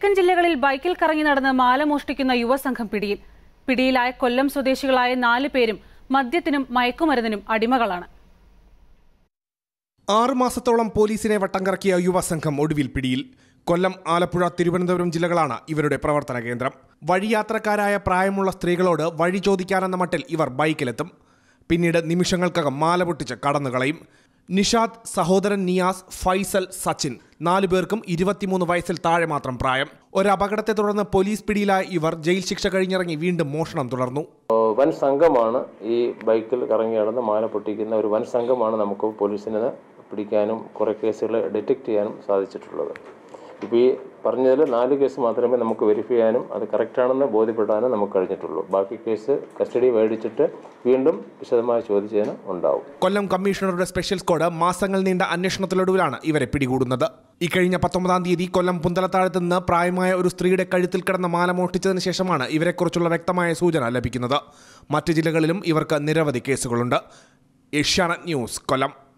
തെക്കൻ ജില്ലകളിൽ ബൈക്കിൽ കറങ്ങി നടന്ന് മാല മോഷ്ടിക്കുന്ന യുവസംഘം പിടിയിൽ പിടിയിലായ കൊല്ലം സ്വദേശികളായ നാല് പേരും മദ്യത്തിനും മയക്കുമരുന്നിനും അടിമകളാണ് ആറ് മാസത്തോളം പോലീസിനെ വട്ടം കറക്കിയ യുവസംഘം ഒടുവിൽ പിടിയിൽ കൊല്ലം ആലപ്പുഴ തിരുവനന്തപുരം ജില്ലകളാണ് ഇവരുടെ പ്രവർത്തന കേന്ദ്രം വഴിയാത്രക്കാരായ പ്രായമുള്ള സ്ത്രീകളോട് വഴി ചോദിക്കാനെന്ന മട്ടിൽ ഇവർ ബൈക്കിലെത്തും പിന്നീട് നിമിഷങ്ങൾക്കകം മാല പൊട്ടിച്ച് കടന്നുകളയും നിഷാദ് സഹോദരൻ നിയാസ് ഫൈസൽ സച്ചിൻ നാലു പേർക്കും ഇരുപത്തിമൂന്ന് വയസ്സിൽ താഴെ മാത്രം പ്രായം ഒരു അപകടത്തെ തുടർന്ന് പോലീസ് പിടിയിലായ ഇവർ ജയിൽ ശിക്ഷ കഴിഞ്ഞിറങ്ങി വീണ്ടും മോഷണം തുടർന്നു വൻ സംഘമാണ് ഈ ബൈക്കിൽ കറങ്ങി നടന്ന് മാല പൊട്ടിക്കുന്ന ഒരു വൻ സംഘമാണ് നമുക്ക് പോലീസിന് പിടിക്കാനും കുറേ കേസുകൾ ഡിറ്റക്ട് ചെയ്യാനും സാധിച്ചിട്ടുള്ളത് ഇപ്പോൾ ഈ പറഞ്ഞതിൽ നാല് കേസ് മാത്രമേ നമുക്ക് വെരിഫൈ ചെയ്യാനും അത് കറക്റ്റാണെന്ന് ബോധ്യപ്പെടാനും നമുക്ക് കഴിഞ്ഞിട്ടുള്ളൂ ബാക്കി കേസ് കസ്റ്റഡി മേടിച്ചിട്ട് വീണ്ടും വിശദമായ ചോദ്യം ഉണ്ടാവും കൊല്ലം കമ്മീഷണറുടെ സ്പെഷ്യൽ സ്ക്വാഡ് മാസങ്ങൾ നീണ്ട അന്വേഷണത്തിലൊടുവിലാണ് ഇവരെ പിടികൂടുന്നത് ഇക്കഴിഞ്ഞ പത്തൊമ്പതാം തീയതി കൊല്ലം പുന്തലത്താഴത്ത് നിന്ന് പ്രായമായ ഒരു സ്ത്രീയുടെ കഴുത്തിൽ കിടന്ന മാല മോഷ്ടിച്ചതിന് ശേഷമാണ് ഇവരെക്കുറിച്ചുള്ള വ്യക്തമായ സൂചന ലഭിക്കുന്നത് മറ്റ് ജില്ലകളിലും ഇവർക്ക് നിരവധി കേസുകളുണ്ട് ഏഷ്യാനെറ്റ് ന്യൂസ് കൊല്ലം